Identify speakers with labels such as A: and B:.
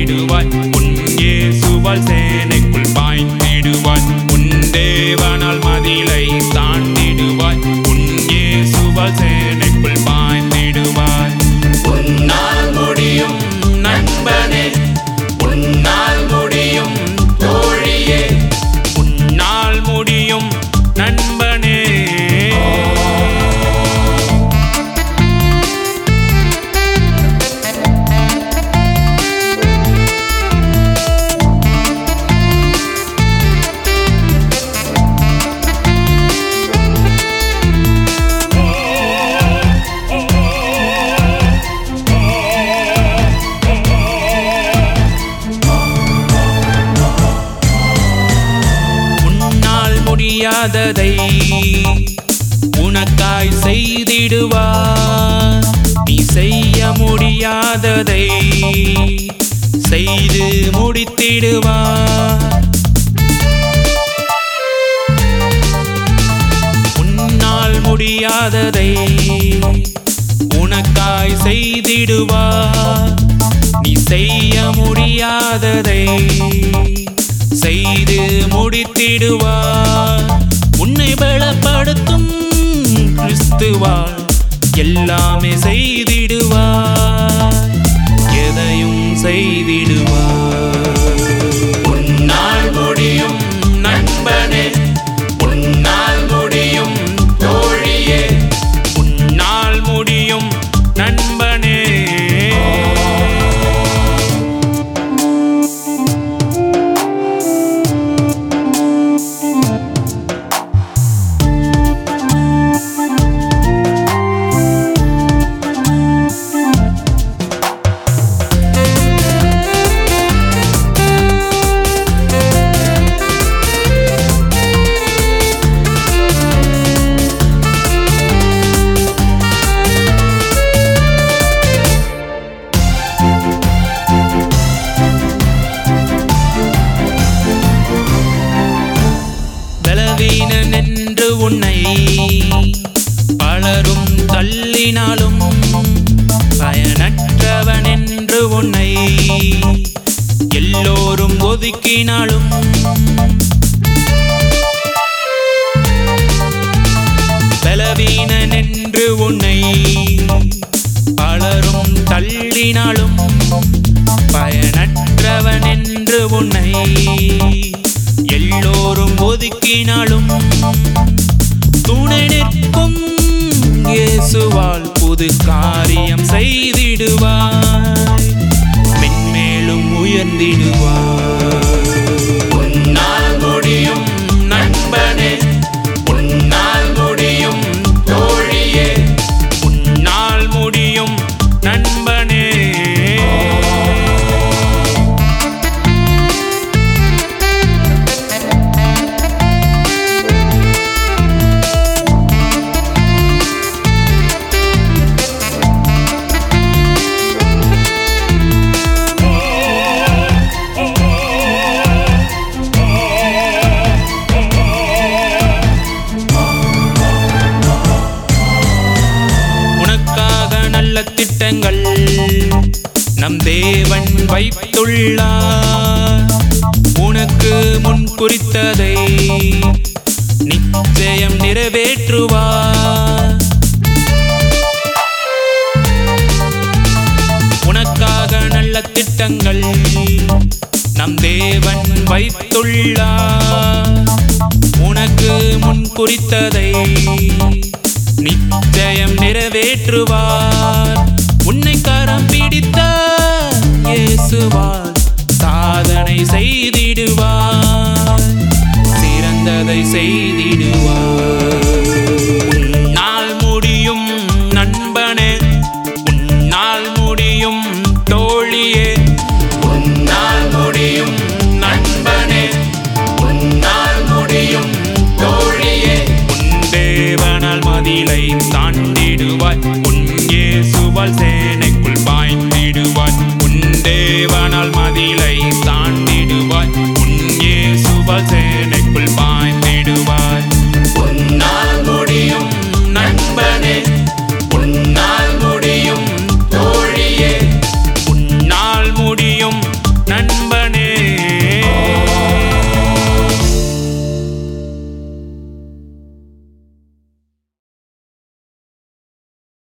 A: வாழ்ந்திடுவாய் உன் இயேசுவால் சேனைக்குள் பாய்ந்திடுவாய் உன் தேவனால் மதிலை தாண்டிடுவாய் உன் இயேசுவால் சேனைக்குள் பாய்ந்திடுவாய் உன்னால் முடியும் நண்பனே உன்னால் முடியும் தோழியே உன்னால் முடியும் நண்பனே உன்னால் முடியாததை உனக்காய் செய்திடுவார் நீ செய்ய முடியாததை செய்து முடித்திடுவார் உன்னால் முடியாததை உனக்காய் செய்திடுவார் நீ செய்ய முடியாததை செய்து முடித்திடுவார் உன்னை பலப்படுத்தும் கிறிஸ்துவால் எல்லாமே செய்திடுவார் எதையும் செய்திடுவார் உன்னால் முடியும் நண்பனே உன்னால் முடியும் தோழியே உன்னால் முடியும் நண்பனே பலவீனன் என்று உன்னை பலரும் தள்ளினாலும் பயனற்றவன் என்று உன்னை எல்லோரும் ஒதுக்கினாலும் பலவீனன் என்று உன்னை பலரும் தள்ளினாலும் பயனற்றவன் என்று உன்னை எல்லோரும் ஒதுக்கினாலும் துணை நிற்கும் இயேசுவால் புது காரியம் செய்திடுவாய் மென்மேலும் உயர்ந்திடுவாய் உன்னால் முடியும் நண்பனே உன்னால் முடியும் தோழியே உன்னால் முடியும் நண்பனே உனக்காக நல்ல திட்டங்கள் நம் தேவன் வைத்துள்ளார் உனக்கு முன் குறித்ததை நிச்சயம் நிறைவேற்றுவார் உனக்காக நல்ல திட்டங்கள் நம் தேவன் வைத்துள்ளார் உனக்கு முன் குறித்ததை நிச்சயம் நிறைவேற்றுவார் உன்னை கரம் பிடித்த இயேசுவார் சாதனை செய்திடுவார் சிறந்ததை செய்திடுவார்